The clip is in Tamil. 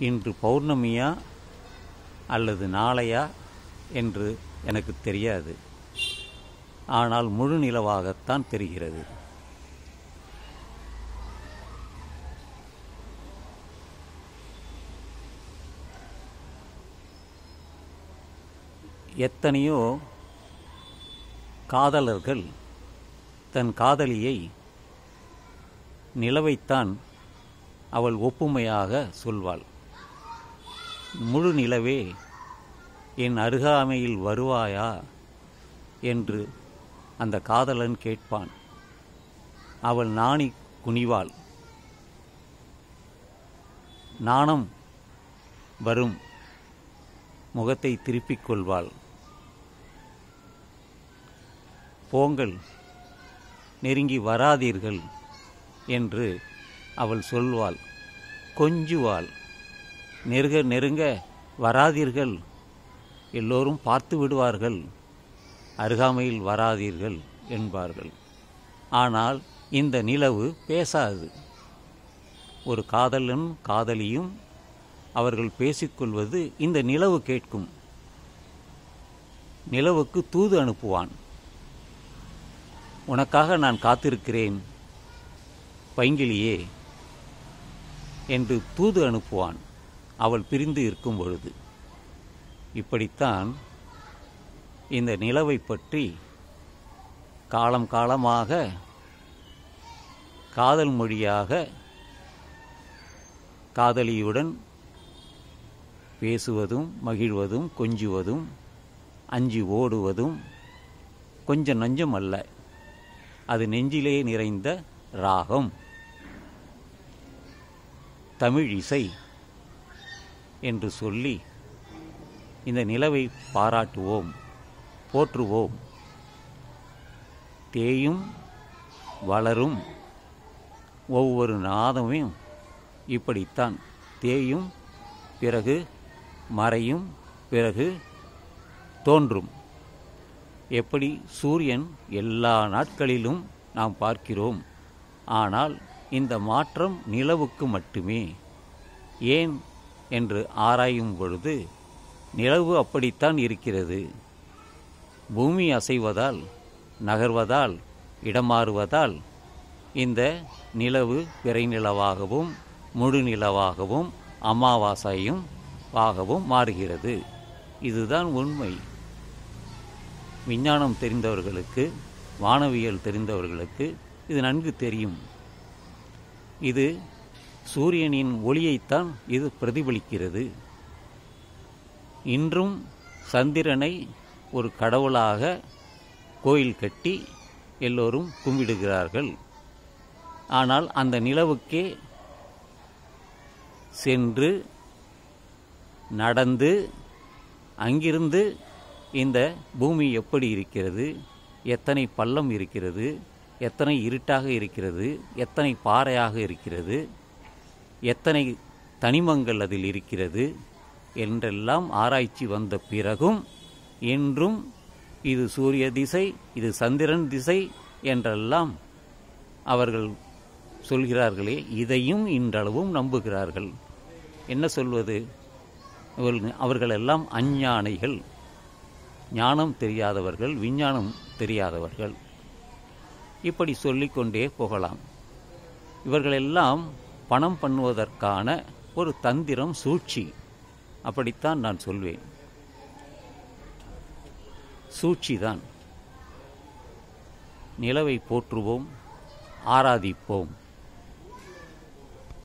இன்று பௌர்ணமியா அல்லது நாளையா என்று எனக்கு தெரியாது ஆனால் முழு நிலவாகத்தான் தெரிகிறது எத்தனையோ காதலர்கள் தன் காதலியை நிலவைத்தான் அவள் ஒப்புமையாக சொல்வாள் முழு நிலவே என் அருகாமையில் வருவாயா என்று அந்த காதலன் கேட்பான் அவள் நாணி குனிவாள் நாணம் வரும் முகத்தை திருப்பிக் கொள்வாள் போங்கள் நெருங்கி வராதீர்கள் என்று அவள் சொல்வாள் கொஞ்சுவாள் நெருங்க நெருங்க வராதீர்கள் எல்லோரும் பார்த்து விடுவார்கள் அருகாமையில் வராதீர்கள் என்பார்கள் ஆனால் இந்த நிலவு பேசாது ஒரு காதலன் காதலியும் அவர்கள் பேசிக்கொள்வது இந்த நிலவு கேட்கும் நிலவுக்கு தூது அனுப்புவான் உனக்காக நான் காத்திருக்கிறேன் பைங்கிலியே என்று தூது அனுப்புவான் அவள் பிரிந்து இருக்கும் பொழுது இப்படித்தான் இந்த நிலவை பற்றி காலம் காலமாக காதல் மொழியாக காதலியுடன் பேசுவதும் மகிழ்வதும் கொஞ்சுவதும் அஞ்சி ஓடுவதும் கொஞ்சம் நஞ்சம் அல்ல அது நெஞ்சிலே நிறைந்த ராகம் தமிழ் இசை என்று சொல்லி இந்த நிலவை பாராட்டுவோம் போற்றுவோம் தேயும் வளரும் ஒவ்வொரு நாதமும் இப்படித்தான் தேயும் பிறகு மறையும் பிறகு தோன்றும் எப்படி சூரியன் எல்லா நாட்களிலும் நாம் பார்க்கிறோம் ஆனால் இந்த மாற்றம் நிலவுக்கு மட்டுமே ஏன் என்று ஆராயும் பொழுது நிலவு அப்படித்தான் இருக்கிறது பூமி அசைவதால் நகர்வதால் இடமாறுவதால் இந்த நிலவு பிறை நிலவாகவும் முழு நிலவாகவும் அமாவாசையும் ஆகவும் மாறுகிறது இதுதான் உண்மை விஞ்ஞானம் தெரிந்தவர்களுக்கு வானவியல் தெரிந்தவர்களுக்கு இது நன்கு தெரியும் இது சூரியனின் ஒளியைத்தான் இது பிரதிபலிக்கிறது இன்றும் சந்திரனை ஒரு கடவுளாக கோயில் கட்டி எல்லோரும் கும்பிடுகிறார்கள் ஆனால் அந்த நிலவுக்கே சென்று நடந்து அங்கிருந்து இந்த பூமி எப்படி இருக்கிறது எத்தனை பள்ளம் இருக்கிறது எத்தனை இருட்டாக இருக்கிறது எத்தனை பாறையாக இருக்கிறது எத்தனை தனிமங்கள் அதில் இருக்கிறது என்றெல்லாம் ஆராய்ச்சி வந்த பிறகும் இன்றும் இது சூரிய திசை இது சந்திரன் திசை என்றெல்லாம் அவர்கள் சொல்கிறார்களே இதையும் இன்றளவும் நம்புகிறார்கள் என்ன சொல்வது அவர்கள் அவர்களெல்லாம் அஞ்ஞானிகள் ஞானம் தெரியாதவர்கள் விஞ்ஞானம் தெரியாதவர்கள் இப்படி சொல்லிக்கொண்டே போகலாம் இவர்களெல்லாம் பணம் பண்ணுவதற்கான ஒரு தந்திரம் சூழ்ச்சி அப்படித்தான் நான் சொல்வேன் சூழ்ச்சிதான் நிலவை போற்றுவோம் ஆராதிப்போம்